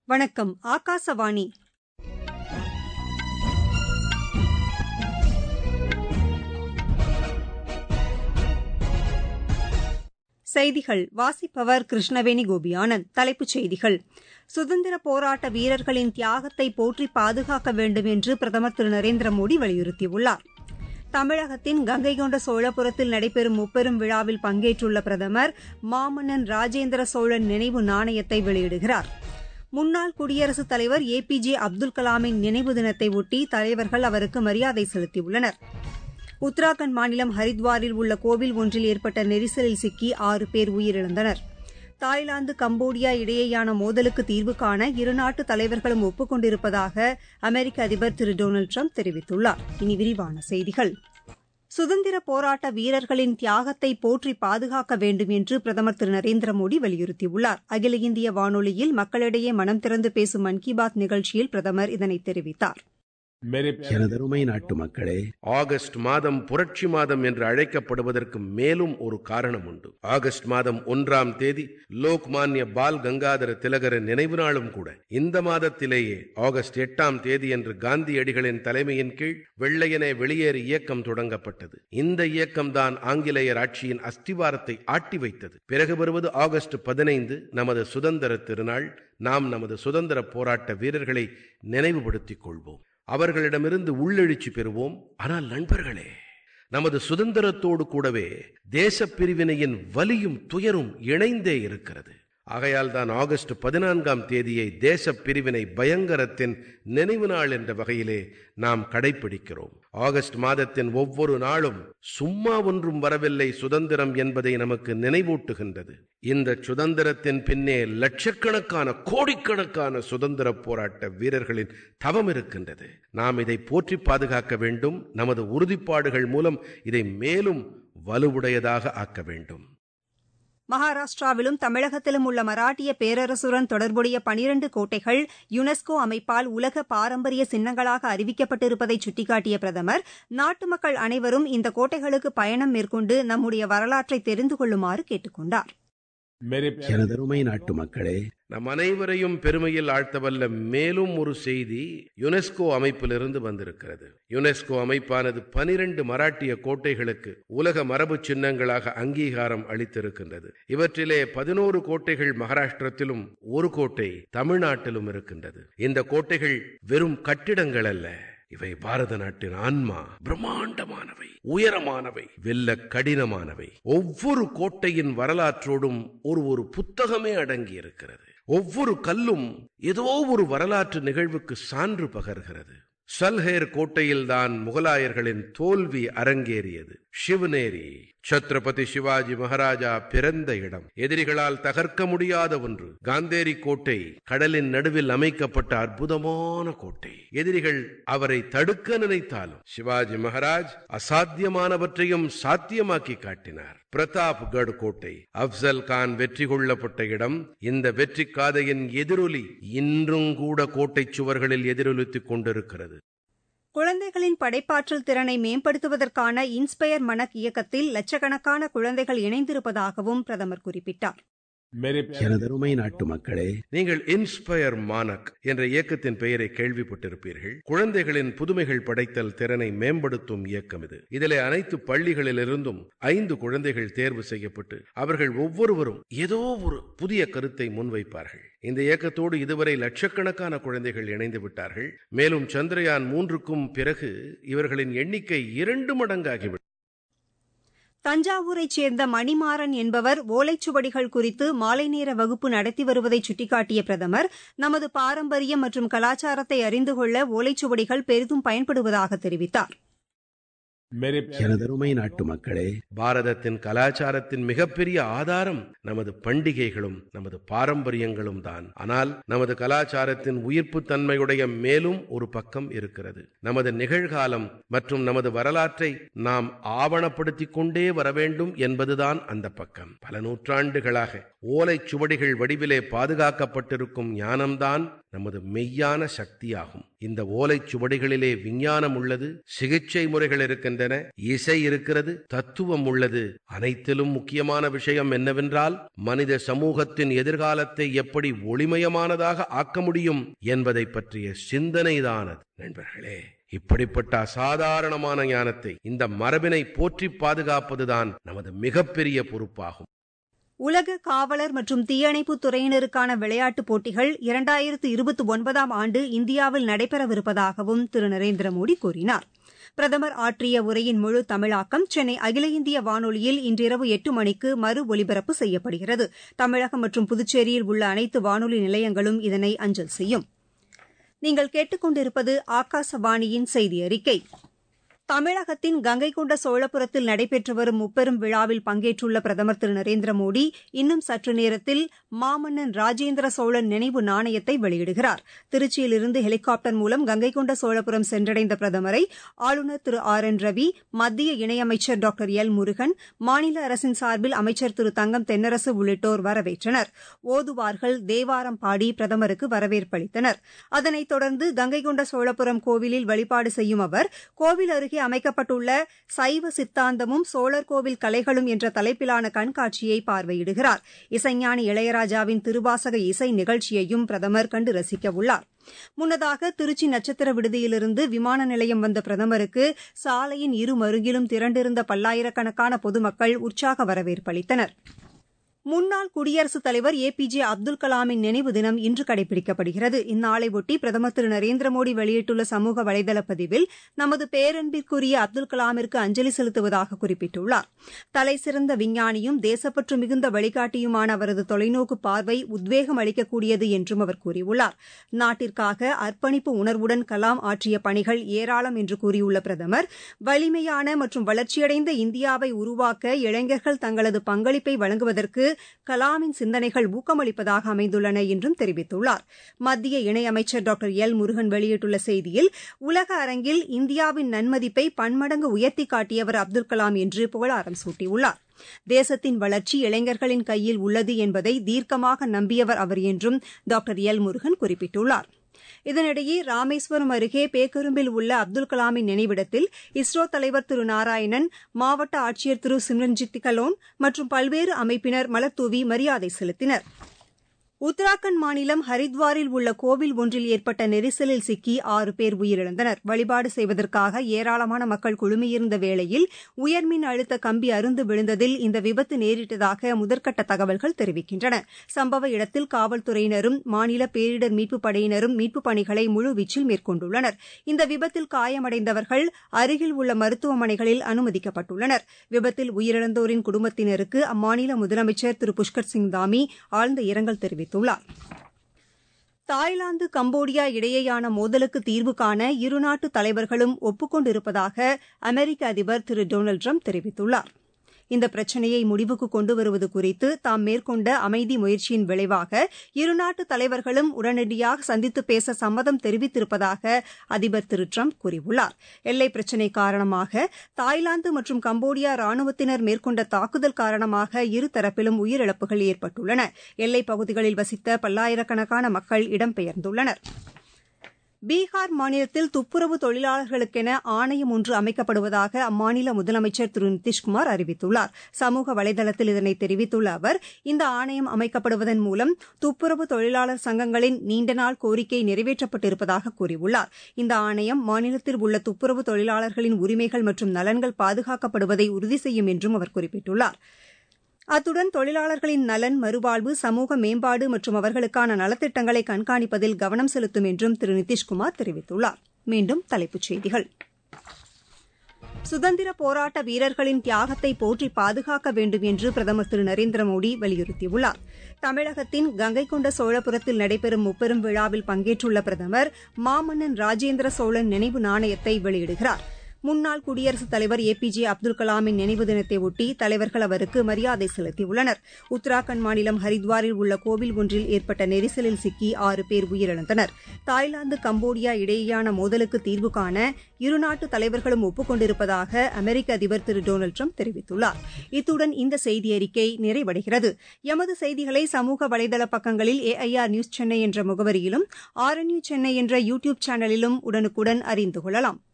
வணக்கம் ஆகாசவாணி செய்திகள் வாசிப்பவர் கிருஷ்ணவேணி கோபியானந்த் தலைப்புச் செய்திகள் சுதந்திர போராட்ட வீரர்களின் தியாகத்தை போற்றி பாதுகாக்க வேண்டும் என்று பிரதமர் திரு நரேந்திர மோடி வலியுறுத்தியுள்ளார் தமிழகத்தின் கங்கை கொண்ட சோழபுரத்தில் நடைபெறும் முப்பெரும் விழாவில் பங்கேற்றுள்ள பிரதமர் மாமன்னன் ராஜேந்திர சோழன் நினைவு நாணயத்தை வெளியிடுகிறார் முன்னாள் குடியரசுத் தலைவர் ஏ பி ஜே அப்துல் கலாமின் நினைவு தினத்தை ஒட்டி தலைவர்கள் அவருக்கு மரியாதை செலுத்தியுள்ளனர் உத்தராகண்ட் மாநிலம் ஹரித்வாரில் உள்ள கோவில் ஒன்றில் ஏற்பட்ட நெரிசலில் சிக்கி ஆறு பேர் உயிரிழந்தனர் தாய்லாந்து கம்போடியா இடையேயான மோதலுக்கு தீர்வு காண இருநாட்டு தலைவர்களும் ஒப்புக் கொண்டிருப்பதாக அமெரிக்க அதிபர் திரு டொனால்டு ட்ரம்ப் தெரிவித்துள்ளார் இனி விரிவான செய்திகள் சுதந்திர போராட்ட வீரர்களின் தியாகத்தை போற்றி பாதுகாக்க வேண்டும் என்று பிரதமர் திரு நரேந்திர மோடி வலியுறுத்தியுள்ளார் அகில இந்திய வானொலியில் மக்களிடையே மனம் திறந்து பேசும் மன் கி பாத் நிகழ்ச்சியில் பிரதமர் இதனை தெரிவித்தார் எனதருமை நாட்டு மக்களே ஆகஸ்ட் மாதம் புரட்சி மாதம் என்று அழைக்கப்படுவதற்கு மேலும் ஒரு காரணம் உண்டு ஆகஸ்ட் மாதம் ஒன்றாம் தேதி லோக்மான்ய பால் கங்காதர திலகரின் நினைவு நாளும் கூட இந்த மாதத்திலேயே ஆகஸ்ட் எட்டாம் தேதி என்று காந்தியடிகளின் தலைமையின் கீழ் வெள்ளையனே வெளியேறு இயக்கம் தொடங்கப்பட்டது இந்த இயக்கம்தான் ஆங்கிலேயர் ஆட்சியின் அஸ்திவாரத்தை ஆட்டி வைத்தது பிறகு வருவது ஆகஸ்ட் பதினைந்து நமது சுதந்திர திருநாள் நாம் நமது சுதந்திர போராட்ட வீரர்களை நினைவுபடுத்திக் கொள்வோம் அவர்களிடமிருந்து உள்ளெழுச்சி பெறுவோம் ஆனால் நண்பர்களே நமது சுதந்திரத்தோடு கூடவே தேசப் பிரிவினையின் வலியும் துயரும் இணைந்தே இருக்கிறது ஆகையால் தான் ஆகஸ்ட் பதினான்காம் தேதியை தேசப் பிரிவினை பயங்கரத்தின் நினைவு நாள் என்ற வகையிலே நாம் கடைபிடிக்கிறோம் ஆகஸ்ட் மாதத்தின் ஒவ்வொரு நாளும் சும்மா ஒன்றும் வரவில்லை சுதந்திரம் என்பதை நமக்கு நினைவூட்டுகின்றது இந்த சுதந்திரத்தின் பின்னே லட்சக்கணக்கான கோடிக்கணக்கான சுதந்திர போராட்ட வீரர்களின் தவம் இருக்கின்றது நாம் இதை போற்றி பாதுகாக்க வேண்டும் நமது உறுதிப்பாடுகள் மூலம் இதை மேலும் வலுவுடையதாக ஆக்க வேண்டும் மகாராஷ்டிராவிலும் தமிழகத்திலும் உள்ள மராட்டிய பேரரசுடன் தொடர்புடைய பனிரண்டு கோட்டைகள் யுனெஸ்கோ அமைப்பால் உலக பாரம்பரிய சின்னங்களாக அறிவிக்கப்பட்டிருப்பதை சுட்டிக்காட்டிய பிரதமர் நாட்டு மக்கள் அனைவரும் இந்த கோட்டைகளுக்கு பயணம் மேற்கொண்டு நம்முடைய வரலாற்றை தெரிந்து கொள்ளுமாறு கேட்டுக் கொண்டார் எனதருமை நாட்டு மக்களே நம் அனைவரையும் பெருமையில் ஆழ்த்தவல்ல மேலும் ஒரு செய்தி யுனெஸ்கோ அமைப்பிலிருந்து வந்திருக்கிறது யுனெஸ்கோ அமைப்பானது பனிரெண்டு மராட்டிய கோட்டைகளுக்கு உலக மரபு சின்னங்களாக அங்கீகாரம் அளித்திருக்கின்றது இவற்றிலே பதினோரு கோட்டைகள் மகாராஷ்டிரத்திலும் ஒரு கோட்டை தமிழ்நாட்டிலும் இருக்கின்றது இந்த கோட்டைகள் வெறும் கட்டிடங்கள் அல்ல இவை பாரத நாட்டின் ஆன்மா பிரம்மாண்டமானவை உயரமானவை வெல்ல கடினமானவை ஒவ்வொரு கோட்டையின் வரலாற்றோடும் ஒரு ஒரு புத்தகமே அடங்கி இருக்கிறது ஒவ்வொரு கல்லும் ஏதோ ஒரு வரலாற்று நிகழ்வுக்கு சான்று பகர்கிறது சல்ஹேர் கோட்டையில்தான் முகலாயர்களின் தோல்வி அரங்கேறியது சிவநேரி சத்ரபதி சிவாஜி மகாராஜா பிறந்த இடம் எதிரிகளால் தகர்க்க முடியாத ஒன்று காந்தேரி கோட்டை கடலின் நடுவில் அமைக்கப்பட்ட அற்புதமான கோட்டை எதிரிகள் அவரை தடுக்க நினைத்தாலும் சிவாஜி மகாராஜ் அசாத்தியமானவற்றையும் சாத்தியமாக்கி காட்டினார் பிரதாப்கட் கோட்டை அப்சல் கான் வெற்றி கொள்ளப்பட்ட இடம் இந்த வெற்றி காதையின் எதிரொலி இன்றும் கூட கோட்டை சுவர்களில் எதிரொலித்துக் கொண்டிருக்கிறது குழந்தைகளின் படைப்பாற்றல் திறனை மேம்படுத்துவதற்கான இன்ஸ்பயர் மனக் இயக்கத்தில் லட்சக்கணக்கான குழந்தைகள் இணைந்திருப்பதாகவும் பிரதமர் குறிப்பிட்டார் எனதருமை நாட்டு மக்களே நீங்கள் இன்ஸ்பயர் மானக் என்ற இயக்கத்தின் பெயரை கேள்விப்பட்டிருப்பீர்கள் குழந்தைகளின் புதுமைகள் படைத்தல் திறனை மேம்படுத்தும் இயக்கம் இது இதிலே அனைத்து பள்ளிகளிலிருந்தும் ஐந்து குழந்தைகள் தேர்வு செய்யப்பட்டு அவர்கள் ஒவ்வொருவரும் ஏதோ ஒரு புதிய கருத்தை முன்வைப்பார்கள் இந்த இயக்கத்தோடு இதுவரை லட்சக்கணக்கான குழந்தைகள் இணைந்து விட்டார்கள் மேலும் சந்திரயான் மூன்றுக்கும் பிறகு இவர்களின் எண்ணிக்கை இரண்டு மடங்காகிவிட்டது தஞ்சாவூரைச் சேர்ந்த மணிமாறன் என்பவர் ஓலைச்சுவடிகள் குறித்து மாலை நேர வகுப்பு நடத்தி வருவதை சுட்டிக்காட்டிய பிரதமர் நமது பாரம்பரியம் மற்றும் கலாச்சாரத்தை அறிந்து கொள்ள ஓலைச்சுவடிகள் பெரிதும் பயன்படுவதாக தெரிவித்தார் எனதருமை நாட்டு மக்களே பாரதத்தின் கலாச்சாரத்தின் மிகப்பெரிய ஆதாரம் நமது பண்டிகைகளும் நமது பாரம்பரியங்களும் தான் ஆனால் நமது கலாச்சாரத்தின் உயிர்ப்பு தன்மையுடைய மேலும் ஒரு பக்கம் இருக்கிறது நமது நிகழ்காலம் மற்றும் நமது வரலாற்றை நாம் ஆவணப்படுத்திக் கொண்டே வர வேண்டும் என்பதுதான் அந்த பக்கம் பல நூற்றாண்டுகளாக ஓலைச் சுவடிகள் வடிவிலே பாதுகாக்கப்பட்டிருக்கும் ஞானம்தான் நமது மெய்யான சக்தியாகும் இந்த ஓலைச் சுவடிகளிலே விஞ்ஞானம் உள்ளது சிகிச்சை முறைகள் இருக்கின்றன இசை இருக்கிறது தத்துவம் உள்ளது அனைத்திலும் முக்கியமான விஷயம் என்னவென்றால் மனித சமூகத்தின் எதிர்காலத்தை எப்படி ஒளிமயமானதாக ஆக்க முடியும் என்பதை பற்றிய சிந்தனைதான் அது நண்பர்களே இப்படிப்பட்ட அசாதாரணமான ஞானத்தை இந்த மரபினை போற்றி பாதுகாப்பதுதான் நமது மிகப்பெரிய பொறுப்பாகும் உலக காவலர் மற்றும் தீயணைப்பு துறையினருக்கான விளையாட்டுப் போட்டிகள் இரண்டாயிரத்து இருபத்தி ஒன்பதாம் ஆண்டு இந்தியாவில் நடைபெறவிருப்பதாகவும் திரு நரேந்திர மோடி கூறினார் பிரதமர் ஆற்றிய உரையின் முழு தமிழாக்கம் சென்னை அகில இந்திய வானொலியில் இன்றிரவு எட்டு மணிக்கு மறு ஒலிபரப்பு செய்யப்படுகிறது தமிழகம் மற்றும் புதுச்சேரியில் உள்ள அனைத்து வானொலி நிலையங்களும் இதனை அஞ்சல் செய்யும் நீங்கள் கேட்டுக்கொண்டிருப்பது ஆகாசவாணியின் செய்தி அறிக்கை தமிழகத்தின் கங்கை கொண்ட சோழபுரத்தில் நடைபெற்று வரும் முப்பெரும் விழாவில் பங்கேற்றுள்ள பிரதமர் திரு நரேந்திர மோடி இன்னும் சற்று நேரத்தில் மாமன்னன் ராஜேந்திர சோழன் நினைவு நாணயத்தை வெளியிடுகிறார் திருச்சியிலிருந்து ஹெலிகாப்டர் மூலம் கங்கை கொண்ட சோழபுரம் சென்றடைந்த பிரதமரை ஆளுநர் திரு ஆர் என் ரவி மத்திய இணையமைச்சர் டாக்டர் எல் முருகன் மாநில அரசின் சார்பில் அமைச்சர் திரு தங்கம் தென்னரசு உள்ளிட்டோர் வரவேற்றனர் ஓதுவார்கள் தேவாரம் பாடி பிரதமருக்கு வரவேற்பளித்தனர் அதனைத் தொடர்ந்து கங்கை கொண்ட சோழபுரம் கோவிலில் வழிபாடு செய்யும் அவர் கோவில் அருகே அமைக்கப்பட்டுள்ள சைவ சித்தாந்தமும் சோழர் கோவில் கலைகளும் என்ற தலைப்பிலான கண்காட்சியை பார்வையிடுகிறார் இசைஞானி இளையராஜாவின் திருவாசக இசை நிகழ்ச்சியையும் பிரதமர் கண்டு ரசிக்க உள்ளார் முன்னதாக திருச்சி நட்சத்திர விடுதியிலிருந்து விமான நிலையம் வந்த பிரதமருக்கு சாலையின் இருமருங்கிலும் திரண்டிருந்த பல்லாயிரக்கணக்கான பொதுமக்கள் உற்சாக வரவேற்பளித்தனர் முன்னாள் குடியரசுத் தலைவர் ஏ பி ஜே அப்துல் கலாமின் நினைவு தினம் இன்று கடைபிடிக்கப்படுகிறது இந்நாளையொட்டி பிரதமர் திரு நரேந்திர மோடி வெளியிட்டுள்ள சமூக வலைதள பதிவில் நமது பேரன்பிற்குரிய அப்துல் கலாமிற்கு அஞ்சலி செலுத்துவதாக குறிப்பிட்டுள்ளார் தலைசிறந்த விஞ்ஞானியும் தேசப்பற்று மிகுந்த வழிகாட்டியுமான அவரது தொலைநோக்கு பார்வை உத்வேகம் அளிக்கக்கூடியது என்றும் அவர் கூறியுள்ளார் நாட்டிற்காக அர்ப்பணிப்பு உணர்வுடன் கலாம் ஆற்றிய பணிகள் ஏராளம் என்று கூறியுள்ள பிரதமர் வலிமையான மற்றும் வளர்ச்சியடைந்த இந்தியாவை உருவாக்க இளைஞர்கள் தங்களது பங்களிப்பை வழங்குவதற்கு கலாமின் சிந்தனைகள் ஊக்கமளிப்பதாக அமைந்துள்ளன என்றும் தெரிவித்துள்ளார் மத்திய இணையமைச்சர் டாக்டர் எல் முருகன் வெளியிட்டுள்ள செய்தியில் உலக அரங்கில் இந்தியாவின் நன்மதிப்பை பன்மடங்கு உயர்த்தி காட்டியவர் அப்துல் கலாம் என்று புகழாரம் சூட்டியுள்ளார் தேசத்தின் வளர்ச்சி இளைஞர்களின் கையில் உள்ளது என்பதை தீர்க்கமாக நம்பியவர் அவர் என்றும் டாக்டர் எல் முருகன் குறிப்பிட்டுள்ளார் இதனிடையே ராமேஸ்வரம் அருகே பேக்கரும்பில் உள்ள அப்துல் கலாமின் நினைவிடத்தில் இஸ்ரோ தலைவர் திரு நாராயணன் மாவட்ட ஆட்சியர் திரு சிம்ரன்ஜித் கலோன் மற்றும் பல்வேறு அமைப்பினர் மலர்தூவி மரியாதை செலுத்தினர் உத்தராகண்ட் மாநிலம் ஹரித்வாரில் உள்ள கோவில் ஒன்றில் ஏற்பட்ட நெரிசலில் சிக்கி ஆறு பேர் உயிரிழந்தனர் வழிபாடு செய்வதற்காக ஏராளமான மக்கள் குழுமியிருந்த வேளையில் உயர்மின் அழுத்த கம்பி அருந்து விழுந்ததில் இந்த விபத்து நேரிட்டதாக முதற்கட்ட தகவல்கள் தெரிவிக்கின்றன சம்பவ இடத்தில் காவல்துறையினரும் மாநில பேரிடர் மீட்புப் படையினரும் மீட்புப் பணிகளை முழுவீச்சில் மேற்கொண்டுள்ளனர் இந்த விபத்தில் காயமடைந்தவர்கள் அருகில் உள்ள மருத்துவமனைகளில் அனுமதிக்கப்பட்டுள்ளனர் விபத்தில் உயிரிழந்தோரின் குடும்பத்தினருக்கு அம்மாநில முதலமைச்சர் திரு புஷ்கர் சிங் தாமி ஆழ்ந்த இரங்கல் தெரிவித்துள்ளார் தாய்லாந்து கம்போடியா இடையேயான மோதலுக்கு தீர்வு காண இருநாட்டு தலைவர்களும் ஒப்புக்கொண்டிருப்பதாக அமெரிக்க அதிபர் திரு டொனால்டு ட்ரம்ப் தெரிவித்துள்ளார் இந்த பிரச்சினையை முடிவுக்கு கொண்டு வருவது குறித்து தாம் மேற்கொண்ட அமைதி முயற்சியின் விளைவாக இருநாட்டு தலைவர்களும் உடனடியாக சந்தித்து பேச சம்மதம் தெரிவித்திருப்பதாக அதிபர் திரு ட்ரம்ப் கூறியுள்ளார் எல்லை பிரச்சினை காரணமாக தாய்லாந்து மற்றும் கம்போடியா ராணுவத்தினர் மேற்கொண்ட தாக்குதல் காரணமாக இருதரப்பிலும் உயிரிழப்புகள் ஏற்பட்டுள்ளன எல்லைப் பகுதிகளில் வசித்த பல்லாயிரக்கணக்கான மக்கள் இடம்பெயர்ந்துள்ளனா் பீகார் மாநிலத்தில் துப்புரவு தொழிலாளர்களுக்கென ஆணையம் ஒன்று அமைக்கப்படுவதாக அம்மாநில முதலமைச்சர் திரு நிதிஷ்குமார் அறிவித்துள்ளார் சமூக வலைதளத்தில் இதனை தெரிவித்துள்ள அவர் இந்த ஆணையம் அமைக்கப்படுவதன் மூலம் துப்புரவு தொழிலாளர் சங்கங்களின் நீண்டநாள் கோரிக்கை நிறைவேற்றப்பட்டிருப்பதாக கூறியுள்ளார் இந்த ஆணையம் மாநிலத்தில் உள்ள துப்புரவு தொழிலாளர்களின் உரிமைகள் மற்றும் நலன்கள் பாதுகாக்கப்படுவதை உறுதி செய்யும் என்றும் அவர் குறிப்பிட்டுள்ளார் அத்துடன் தொழிலாளர்களின் நலன் மறுவாழ்வு சமூக மேம்பாடு மற்றும் அவர்களுக்கான நலத்திட்டங்களை கண்காணிப்பதில் கவனம் செலுத்தும் என்றும் திரு நிதிஷ்குமார் தெரிவித்துள்ளார் மீண்டும் தலைப்புச் செய்திகள் சுதந்திர போராட்ட வீரர்களின் தியாகத்தை போற்றி பாதுகாக்க வேண்டும் என்று பிரதமர் திரு நரேந்திர மோடி வலியுறுத்தியுள்ளார் தமிழகத்தின் கங்கை கொண்ட சோழபுரத்தில் நடைபெறும் முப்பெரும் விழாவில் பங்கேற்றுள்ள பிரதமர் மாமன்னன் ராஜேந்திர சோழன் நினைவு நாணயத்தை வெளியிடுகிறார் முன்னாள் குடியரசுத் தலைவர் ஏ பி ஜே அப்துல் கலாமின் நினைவு தினத்தையொட்டி தலைவர்கள் அவருக்கு மரியாதை செலுத்தியுள்ளனர் உத்தராகண்ட் மாநிலம் ஹரித்வாரில் உள்ள கோவில் ஒன்றில் ஏற்பட்ட நெரிசலில் சிக்கி ஆறு பேர் உயிரிழந்தனர் தாய்லாந்து கம்போடியா இடையேயான மோதலுக்கு தீர்வு காண இருநாட்டு தலைவர்களும் ஒப்புக் கொண்டிருப்பதாக அமெரிக்க அதிபர் திரு டொனால்டு ட்ரம்ப் தெரிவித்துள்ளார் இத்துடன் இந்த செய்தி அறிக்கை நிறைவடைகிறது எமது செய்திகளை சமூக வலைதள பக்கங்களில் ஏஐஆர் நியூஸ் சென்னை என்ற முகவரியிலும் ஆர்என்யூ சென்னை என்ற யூ டியூப் சேனலிலும் உடனுக்குடன் அறிந்து கொள்ளலாம்